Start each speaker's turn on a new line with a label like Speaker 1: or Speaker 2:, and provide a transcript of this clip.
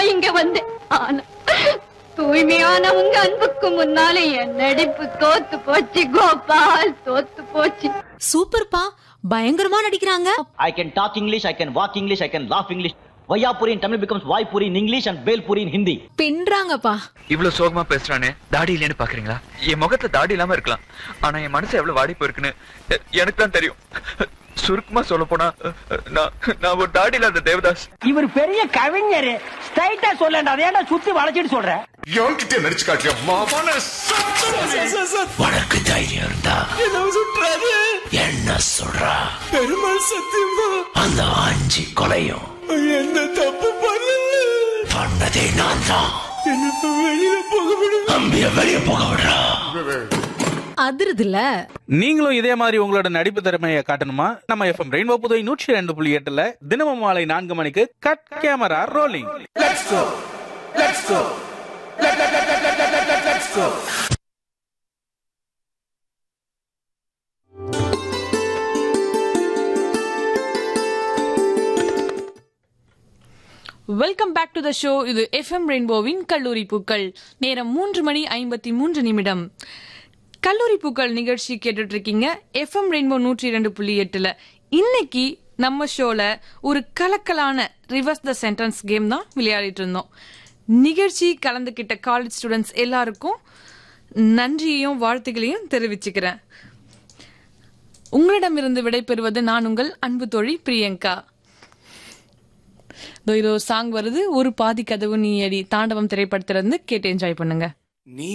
Speaker 1: தான் இங்க வந்தேன் ஆனா தூய்மையான உங்க அன்புக்கு முன்னாலே என் நடிப்பு தோத்து போச்சு கோபால் தோத்து போச்சு
Speaker 2: சூப்பர்ப்பா பயங்கரமா நடிக்கிறாங்க
Speaker 3: I can talk English, I can walk English, I can laugh English. Vayapuri in Tamil becomes Vaipuri in English and Belpuri in Hindi.
Speaker 2: பின்றாங்கப்பா
Speaker 4: இவ்வளவு சோகமா பேசுறானே தாடி இல்லைன்னு பாக்குறீங்களா என் முகத்துல தாடி இல்லாம இருக்கலாம் ஆனா என் மனசு எவ்வளவு வாடி போயிருக்குன்னு எ- எனக்கு தான் தெரியும் சுருக்கமா சொல்ல போனா நான் நான் ஒரு தாடி இல்லாத தேவதாஸ்
Speaker 5: இவர் பெரிய கவிஞர் ஸ்ட்ரைட்டா சொல்லண்டா ஏன்டா சுத்தி வளைச்சிட்டு சொல்ற
Speaker 6: எவன்கிட்ட நடிச்சு காட்டியா மாமான
Speaker 7: உனக்கு தைரியம் இருந்தா என்ன சொல்றா பெருமாள் சத்தியமா அந்த அஞ்சு கொலையும் என்ன தப்பு பண்ணல பண்ணதே நான் தான் வெளியில போக விடு அம்பிய வெளிய போக விடுறா
Speaker 2: அதிருதுல
Speaker 8: நீங்களும் இதே மாதிரி உங்களோட நடிப்பு திறமையை காட்டணுமா நம்ம எஃப்எம் ரெயின்போ புதுவை நூற்றி ரெண்டு புள்ளி எட்டுல தினமும் மாலை நான்கு மணிக்கு cut camera rolling
Speaker 9: welcome back to the show இது எஃப்எம் ரெயின்போவின் கல்லூரி பூக்கள் நேரம் மூன்று மணி ஐம்பத்தி மூன்று நிமிடம் கல்லூரி பூக்கள் நிகழ்ச்சி கேட்டுட்டு இருக்கீங்க எஃப்எம் ரெயின்போ நூற்றி இரண்டு புள்ளி எட்டுல இன்னைக்கு நம்ம ஷோல ஒரு கலக்கலான ரிவர்ஸ் த சென்டென்ஸ் கேம் தான் விளையாடிட்டு இருந்தோம் நிகழ்ச்சி கலந்துக்கிட்ட காலேஜ் ஸ்டூடெண்ட்ஸ் எல்லாருக்கும் நன்றியையும் வாழ்த்துக்களையும் தெரிவிச்சுக்கிறேன் உங்களிடமிருந்து விடைபெறுவது நான் உங்கள் அன்பு தோழி பிரியங்கா இதோ இதோ சாங் வருது ஒரு பாதி கதவு நீ அடி தாண்டவம் திரைப்படத்திலிருந்து கேட்டு என்ஜாய் பண்ணுங்க
Speaker 7: நீ